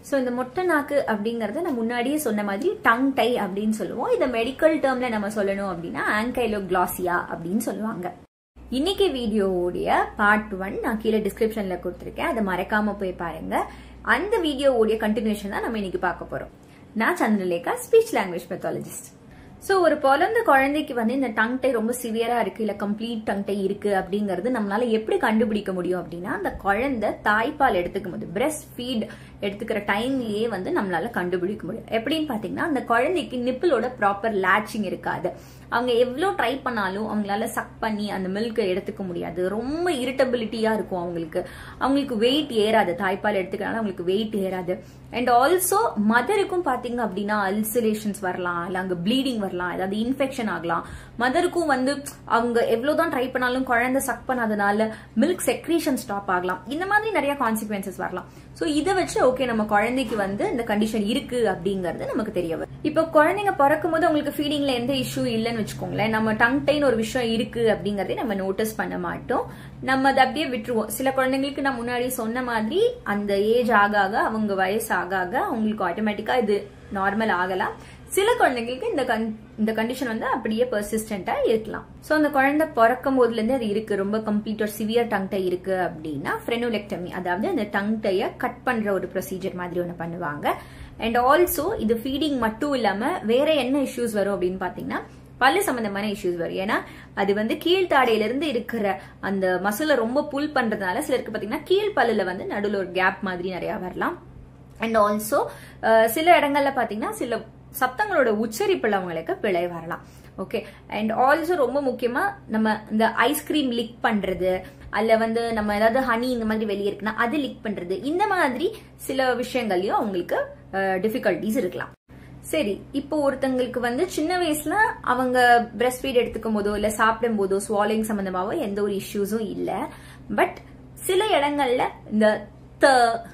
so இந்த மொட்டை நாக்கு அப்படிங்கறத நான் முன்னாடியே சொன்ன மாதிரி டங் டை அப்படின்னு சொல்லுவோம் இதை மெடிக்கல் டேர்ம்ல நம்ம சொல்லணும் அப்படின்னா ஆங்கைலோ கிளாசியா அப்படின்னு சொல்லுவாங்க இன்னைக்கு வீடியோவுடைய பார்ட் ஒன் நான் கீழே டிஸ்கிரிப்ஷன்ல கொடுத்துருக்கேன் அதை மறக்காம போய் பாருங்க அந்த வீடியோவுடைய கண்டினியூஷன் தான் நம்ம இன்னைக்கு பார்க்க போறோம் நான் Chandralekha speech language pathologist so ஒரு பிறந்த குழந்தைக்கு வந்து இந்த டங் டை ரொம்ப சிவியரா இருக்கு இல்ல கம்ப்ளீட் டங் டை இருக்கு அப்படிங்கறது நம்மளால எப்படி கண்டுபிடிக்க முடியும் அப்படின்னா அந்த குழந்தை தாய்ப்பால் எடுத்துக்கும் போது பிரெஸ்ட் ஃபீட் எடுத்துக்கிற டைம்லயே வந்து நம்மளால கண்டுபிடிக்க முடியும் எப்படின்னு பாத்தீங்கன்னா அந்த குழந்தைக்கு நிப்பிளோட ப்ராப்பர் லேச்சிங் இருக்காது அவங்க எவ்வளோ ட்ரை பண்ணாலும் அவங்களால சக் பண்ணி அந்த மில்கை எடுத்துக்க முடியாது ரொம்ப இரிட்டபிலிட்டியா இருக்கும் அவங்களுக்கு அவங்களுக்கு வெயிட் ஏறாது தாய்ப்பால் எடுத்துக்கனால அவங்களுக்கு வெயிட் ஏறாது அண்ட் ஆல்சோ மதருக்கும் பாத்தீங்க அப்படின்னா அல்சரேஷன்ஸ் வரலாம் இல்ல அங்க ப்ளீடிங் வரலாம் ஏதாவது இன்ஃபெக்ஷன் ஆகலாம் மதருக்கும் வந்து அவங்க எவ்வளவுதான் ட்ரை பண்ணாலும் குழந்தை சக் பண்ணாதனால மில்க் செக்ரேஷன் ஸ்டாப் ஆகலாம் இந்த மாதிரி நிறைய கான்சிக்வன்சஸ் வரலாம் சோ இதை வச்சு ஓகே நம்ம குழந்தைக்கு வந்து இந்த கண்டிஷன் இருக்கு அப்படிங்கறது நமக்கு தெரிய வரும் இப்போ குழந்தைங்க பிறக்கும் போது உங்களுக்கு ஃபீடிங்ல எந்த இஷ்யூ இல்லைன்னு வச்சுக்கோங்களேன் நம்ம டங் டைன் ஒரு விஷயம் இருக்கு அப்படிங்கறதே நம்ம நோட்டீஸ் பண்ண மாட்டோம் நம்ம அதை அப்படியே விட்டுருவோம் சில குழந்தைங்களுக்கு நான் முன்னாடி சொன்ன மாதிரி அந்த ஏஜ் ஆக ஆக அவங்க வயசு ஆக ஆக அவங்களுக்கு ஆட்டோமேட்டிக்கா இது நார்மல் ஆகலாம் சில குழந்தைங்களுக்கு இந்த இந்த கண்டிஷன் வந்து அப்படியே பெர்சிஸ்டண்டா இருக்கலாம் சோ அந்த குழந்தை பிறக்கும் போதுல இருந்து அது இருக்கு ரொம்ப கம்ப்ளீட் ஒரு சிவியர் டங் டை இருக்கு அப்படின்னா ஃப்ரெனோலெக்டமி அதாவது அந்த டங் டைய கட் பண்ற ஒரு ப்ரொசீஜர் மாதிரி ஒன்று பண்ணுவாங்க அண்ட் ஆல்சோ இது ஃபீடிங் மட்டும் இல்லாம வேற என்ன இஷ்யூஸ் வரும் அப்படின்னு பாத்தீங்கன்னா பல்லு சம்பந்தமான இஷ்யூஸ் வரும் ஏன்னா அது வந்து கீழ்த்தாடையில இருந்து இருக்கிற அந்த மசில ரொம்ப புல் பண்றதுனால சிலருக்கு பாத்தீங்கன்னா கீழ் பல்லுல வந்து நடுவில் ஒரு கேப் மாதிரி நிறைய வரலாம் அண்ட் ஆல்சோ சில இடங்கள்ல பாத்தீங்கன்னா சில சத்தங்களோட உச்சரிப்புல அவங்களுக்கு பிழை வரலாம் ஓகே அண்ட் ஆல்சோ ரொம்ப முக்கியமா நம்ம இந்த ஐஸ்கிரீம் லிக் பண்றது அல்ல வந்து நம்ம ஏதாவது ஹனி இந்த மாதிரி வெளியே இருக்குன்னா அது லிக் பண்றது இந்த மாதிரி சில விஷயங்கள்லயும் அவங்களுக்கு டிஃபிகல்டிஸ் இருக்கலாம் சரி இப்போ ஒருத்தங்களுக்கு வந்து சின்ன வயசுல அவங்க பிரஸ்ட் ஃபீட் எடுத்துக்கும் போதோ இல்ல சாப்பிடும் போதோ ஸ்வாலிங் சம்பந்தமாவோ எந்த ஒரு இஷ்யூஸும் இல்ல பட் சில இடங்கள்ல இந்த த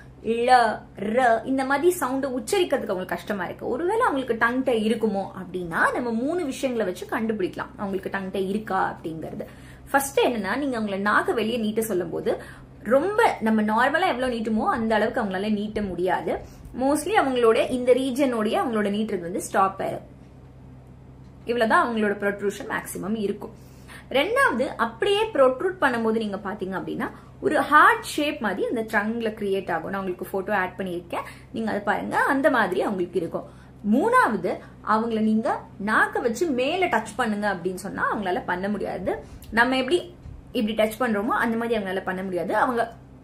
ழ ர இந்த மாதிரி சவுண்டை உச்சரிக்கிறதுக்கு அவங்களுக்கு கஷ்டமா இருக்கு ஒருவேளை அவங்களுக்கு டங் டை இருக்குமோ அப்படின்னா நம்ம மூணு விஷயங்களை வச்சு கண்டுபிடிக்கலாம் அவங்களுக்கு டங் டை இருக்கா அப்படிங்கறது ஃபர்ஸ்ட் என்னன்னா நீங்க அவங்களை நாக்க வெளியே நீட்ட சொல்லும் போது ரொம்ப நம்ம நார்மலா எவ்வளவு நீட்டுமோ அந்த அளவுக்கு அவங்களால நீட்ட முடியாது மோஸ்ட்லி அவங்களோட இந்த ரீஜனோடைய அவங்களோட நீட்டுறது வந்து ஸ்டாப் ஆயிரும் இவ்வளவுதான் அவங்களோட ப்ரொட்ரூஷன் மேக்சிமம் இருக்கும் ரெண்டாவது அப்படியே ப்ரொட்ரூட் பண்ணும்போது நீங்க பாத்தீங்க அப்படின்னா ஒரு ஹார்ட் ஷேப் மாதிரி அந்த ட்ரங்க்ல கிரியேட் ஆகும் நான் உங்களுக்கு போட்டோ ஆட் பண்ணியிருக்கேன் நீங்க அதை பாருங்க அந்த மாதிரி அவங்களுக்கு இருக்கும் மூணாவது அவங்கள நீங்க நாக்க வச்சு மேல டச் பண்ணுங்க அப்படின்னு சொன்னா அவங்களால பண்ண முடியாது நம்ம எப்படி இப்படி டச் பண்றோமோ அந்த மாதிரி அவங்களால பண்ண முடியாது அவங்க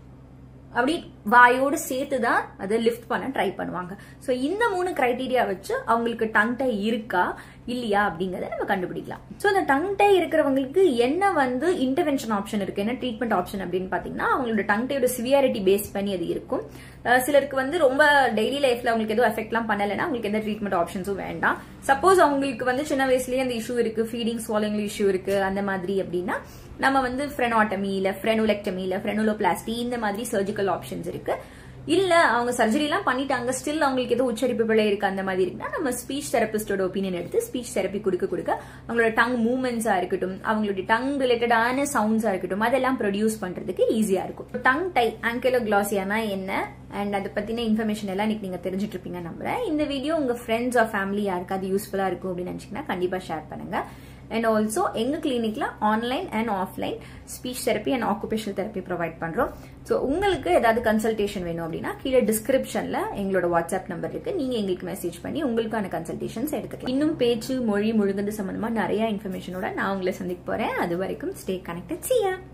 அப்படி வாயோடு சேர்த்து தான் அதை லிஃப்ட் பண்ண ட்ரை பண்ணுவாங்க ஸோ இந்த மூணு கிரைட்டீரியா வச்சு அவங்களுக்கு டங் டை இருக்கா இல்லையா அப்படிங்கறத நம்ம கண்டுபிடிக்கலாம் ஸோ இந்த டங் டை இருக்கிறவங்களுக்கு என்ன வந்து இன்டர்வென்ஷன் ஆப்ஷன் இருக்கு என்ன ட்ரீட்மெண்ட் ஆப்ஷன் அப்படின்னு பாத்தீங்கன்னா அவங்களோட டங் டையோட சிவியாரிட்டி பேஸ் பண்ணி அது இருக்கும் சிலருக்கு வந்து ரொம்ப டெய்லி லைஃப்ல அவங்களுக்கு எதுவும் எஃபெக்ட்லாம் பண்ணலைன்னா அவங்களுக்கு எந்த ட்ரீட்மெண்ட் ஆப்ஷன்ஸும் வேண்டாம் சப்போஸ் அவங்களுக்கு வந்து சின்ன வயசுலயே அந்த இஷ்யூ இருக்கு ஃபீடிங் ஸ்வாலிங்ல இஷ்யூ இருக்கு அந்த மாதிரி அப்படின்னா நம்ம வந்து ஃப்ரெனாட்டமி இல்ல ஃப்ரெனுலெக்டமி இல்ல ஃப்ரெனுலோபிளாஸ்டி இந்த மாதிரி சர்ஜிக்கல் ஆப்ஷன்ஸ் இருக்கு இல்ல அவங்க சர்ஜரி எல்லாம் பண்ணிட்டாங்க ஸ்டில் அவங்களுக்கு ஏதோ உச்சரிப்பு பிழை இருக்கு அந்த மாதிரி இருக்குன்னா நம்ம ஸ்பீச் தெரபிஸ்டோட ஒப்பீனியன் எடுத்து ஸ்பீச் தெரப்பி கொடுக்க கொடுக்க அவங்களோட டங் மூவ்மெண்ட்ஸா இருக்கட்டும் அவங்களுடைய டங் ரிலேட்டடான சவுண்ட்ஸா இருக்கட்டும் அதெல்லாம் ப்ரொடியூஸ் பண்றதுக்கு ஈஸியா இருக்கும் டங் டை ஆங்கிலோ கிளாசியானா என்ன அண்ட் அதை பத்தின இன்ஃபர்மேஷன் எல்லாம் இன்னைக்கு நீங்க தெரிஞ்சுட்டு இருப்பீங்க நம்புறேன் இந்த வீடியோ உங்க ஃப்ரெண்ட்ஸ் ஆர் ஃபேமிலி யாருக்காவது யூஸ்ஃபுல்லா இருக்கும் அப்படின்னு நினைச்சீங்கன்னா கண்டிப்பா ஷேர் பண்ணுங்க அண்ட் ஆல்சோ எங்க கிளினிக்ல online and offline speech therapy and occupational therapy provide பண்றோம் ஸோ உங்களுக்கு ஏதாவது கன்சல்டேஷன் வேணும் அப்படின்னா கீழே டிஸ்கிரிப்ஷன்ல எங்களோட வாட்ஸ்அப் நம்பர் இருக்கு நீங்க எங்களுக்கு மெசேஜ் பண்ணி உங்களுக்கான கன்சல்டேஷன்ஸ் எடுத்துக்கலாம் இன்னும் பேச்சு மொழி முழுங்கது சம்பந்தமா நிறைய இன்ஃபர்மேஷனோட நான் உங்களை சந்திக்க போறேன் அது வரைக்கும் ஸ்டே கனெக்டட் சியா